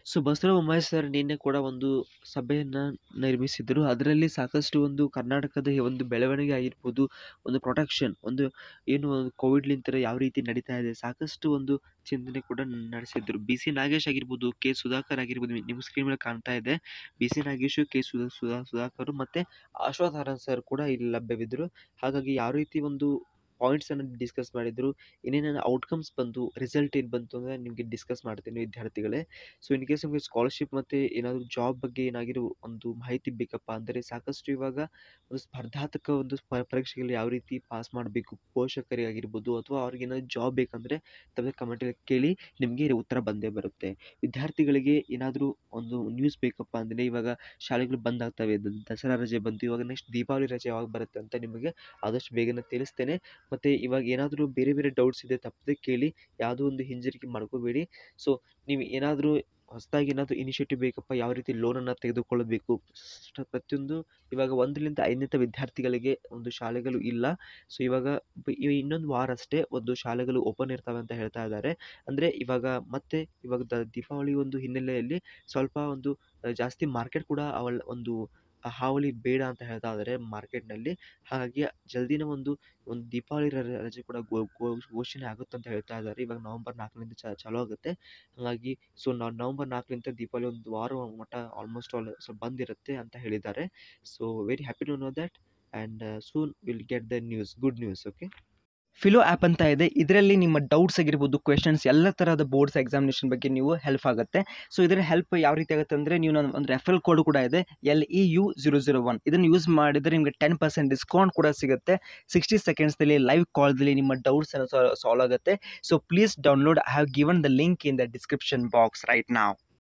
so Basavaraj Bommai sir ನಿನ್ನೆ ಕೂಡ ಒಂದು ಸಭೆಯನ್ನು ನಿರ್ಮಿಸಿದ್ದರು ಅದರಲ್ಲಿ ಸಾಕಷ್ಟು ಒಂದು ಕರ್ನಾಟಕದ ಈ ಒಂದು ಬೆಳವಣಿಗೆ ಆಗಿರ್ಬೋದು ಒಂದು ಪ್ರೊಟೆಕ್ಷನ್ ಒಂದು ಏನು ಕೋವಿಡ್ಲಿಂತ ಯಾವ ರೀತಿ ನಡೀತಾ ಇದೆ ಸಾಕಷ್ಟು ಒಂದು ಚಿಂತನೆ ಕೂಡ ನಡೆಸಿದ್ರು ಬಿ ಸಿ ನಾಗೇಶ್ ಆಗಿರ್ಬೋದು ಕೆ ಸುಧಾಕರ್ ಆಗಿರ್ಬೋದು ನಿಮ್ಮ ಸ್ಕ್ರೀನ್ ಮೇಲೆ ಕಾಣ್ತಾ ಇದೆ B C Nagesh K Sudha Sudha Sudhakar ಮತ್ತು ಅಶ್ವಥ್ ಸರ್ ಕೂಡ ಇಲ್ಲಿ ಲಭ್ಯವಿದ್ದರು ಹಾಗಾಗಿ ಯಾವ ರೀತಿ ಒಂದು ಪಾಯಿಂಟ್ಸನ್ನು ಡಿಸ್ಕಸ್ ಮಾಡಿದರು ಏನೇನೇನು ಔಟ್ಕಮ್ಸ್ ಬಂತು ರಿಸಲ್ಟ್ ಏನು ಬಂತು ಅಂದರೆ ನಿಮಗೆ ಡಿಸ್ಕಸ್ ಮಾಡ್ತೀನಿ ವಿದ್ಯಾರ್ಥಿಗಳೇ ಸೊ ಇನ್ ಕೇಸ್ ನಿಮಗೆ ಸ್ಕಾಲರ್ಶಿಪ್ ಮತ್ತು ಏನಾದರೂ ಜಾಬ್ ಬಗ್ಗೆ ಏನಾಗಿರೋ ಒಂದು ಮಾಹಿತಿ ಬೇಕಪ್ಪ ಅಂದರೆ ಸಾಕಷ್ಟು ಇವಾಗ ಒಂದು ಸ್ಪರ್ಧಾತ್ಮಕ ಒಂದು ಪ ಪರೀಕ್ಷೆಗಳು ಯಾವ ರೀತಿ ಪಾಸ್ ಮಾಡಬೇಕು ಪೋಷಕರಿಗಾಗಿರ್ಬೋದು ಅಥವಾ ಅವ್ರಿಗೆ ಏನಾದರೂ ಜಾಬ್ ಬೇಕಂದರೆ ತಪ್ಪದೆ ಕಮೆಂಟಲ್ಲಿ ಕೇಳಿ ನಿಮಗೆ ಉತ್ತರ ಬಂದೇ ಬರುತ್ತೆ ವಿದ್ಯಾರ್ಥಿಗಳಿಗೆ ಏನಾದರೂ ಒಂದು ನ್ಯೂಸ್ ಬೇಕಪ್ಪ ಅಂದರೆ ಇವಾಗ ಶಾಲೆಗಳು ಬಂದ್ ಆಗ್ತವೆ ದ- ದಸರಾ ರಜೆ ಬಂತು ಇವಾಗ ನೆಕ್ಸ್ಟ್ ದೀಪಾವಳಿ ರಜೆ ಯಾವಾಗ ಬರುತ್ತೆ ಅಂತ ನಿಮಗೆ ಆದಷ್ಟು ಬೇಗನೆ ತಿಳಿಸ್ತೇನೆ ಮತ್ತು ಇವಾಗ ಏನಾದರೂ ಬೇರೆ ಬೇರೆ ಡೌಟ್ಸ್ ಇದೆ ತಪ್ಪದೆ ಕೇಳಿ ಯಾವುದೋ ಒಂದು ಹಿಂಜರಿಕೆ ಮಾಡ್ಕೋಬೇಡಿ ಸೊ ನೀವು ಏನಾದರೂ ಹೊಸದಾಗಿ ಏನಾದರೂ ಇನಿಷಿಯೇಟಿವ್ ಬೇಕಪ್ಪ ಯಾವ ರೀತಿ ಲೋನನ್ನು ತೆಗೆದುಕೊಳ್ಳಬೇಕು ಸ್ಟ್- ಪ್ರತಿಯೊಂದು ಇವಾಗ ಒಂದರಿಂದ ಐದನೇ ವಿದ್ಯಾರ್ಥಿಗಳಿಗೆ ಒಂದು ಶಾಲೆಗಳು ಇಲ್ಲ ಸೊ ಇವಾಗ ಬ- ಇ- ಇನ್ನೊಂದು ವಾರ ಅಷ್ಟೇ ಒಂದು ಶಾಲೆಗಳು ಓಪನ್ ಇರ್ತವೆ ಅಂತ ಹೇಳ್ತಾ ಇದ್ದಾರೆ ಅಂದರೆ ಇವಾಗ ಮತ್ತೆ ಇವಾಗ ದ ದೀಪಾವಳಿ ಒಂದು ಹಿನ್ನೆಲೆಯಲ್ಲಿ ಸ್ವಲ್ಪ ಒಂದು ಆ, ಜಾಸ್ತಿ ಮಾರ್ಕೆಟ್ ಕೂಡ ಅವಳ ಒಂದು ಆ ಹಾವಳಿ ಬೇಡ ಅಂತ ಹೇಳ್ತಾ ಇದ್ದಾರೆ ಮಾರ್ಕೆಟ್ನಲ್ಲಿ ಹಾಗಾಗಿ ಜಲ್ದಿನೇ ಒಂದು ಒಂದು ದೀಪಾವಳಿ ರ- ರಜೆ ಕೂಡ ಗೋ- ಗೋ- ಘೋಷಣೆ ಆಗುತ್ತೆ ಅಂತ ಹೇಳ್ತಾ ಇದ್ದಾರೆ ಇವಾಗ ನವಂಬರ್ ನಾಲ್ಕರಿಂದ ಚ ಚಾಲೂ ಆಗುತ್ತೆ ಹಾಗಾಗಿ ಸೊ ನವಂಬರ್ ನಾಲ್ಕರಿಂದ ದೀಪಾವಳಿ ಒಂದು ವಾರ ಮಟ್ಟ ಆಲ್ಮೋಸ್ಟ್ ಆಲ್ ಸೊ ಬಂದಿರುತ್ತೆ ಅಂತ ಹೇಳಿದ್ದಾರೆ so very happy to know that and soon will get the news good news okay Filo app ಅಂತ ಇದೆ ಇದರಲ್ಲಿ ನಿಮ್ಮ ಡೌಟ್ಸ್ ಆಗಿರ್ಬೋದು ಕ್ವೆಶನ್ಸ್ ಎಲ್ಲ ಥರದ ಬೋರ್ಡ್ಸ್ ಎಕ್ಸಾಮಿನೇಷನ್ ಬಗ್ಗೆ ನೀವು ಹೆಲ್ಪ್ ಆಗುತ್ತೆ ಸೊ ಇದರ ಹೆಲ್ಪ್ ಯಾವ ರೀತಿ ಆಗುತ್ತೆ ಅಂದರೆ ನೀವು ನನ್ನ ಒಂದು ರೆಫರಲ್ ಕೋಡ್ ಕೂಡ ಇದೆ L E U zero zero one ಇದನ್ನು ಯೂಸ್ ಮಾಡಿದರೆ ನಿಮಗೆ ಟೆನ್ ಪರ್ಸೆಂಟ್ ಡಿಸ್ಕೌಂಟ್ ಕೂಡ ಸಿಗುತ್ತೆ ಸಿಕ್ಸ್ಟಿ ಸೆಕೆಂಡ್ಸ್ದಲ್ಲಿ ಲೈವ್ ಕಾಲ್ದಲ್ಲಿ ನಿಮ್ಮ ಡೌಟ್ಸ್ ಸಾಲ್ವ್ ಆಗುತ್ತೆ so please download I have given the link in the description box right ನಾವ್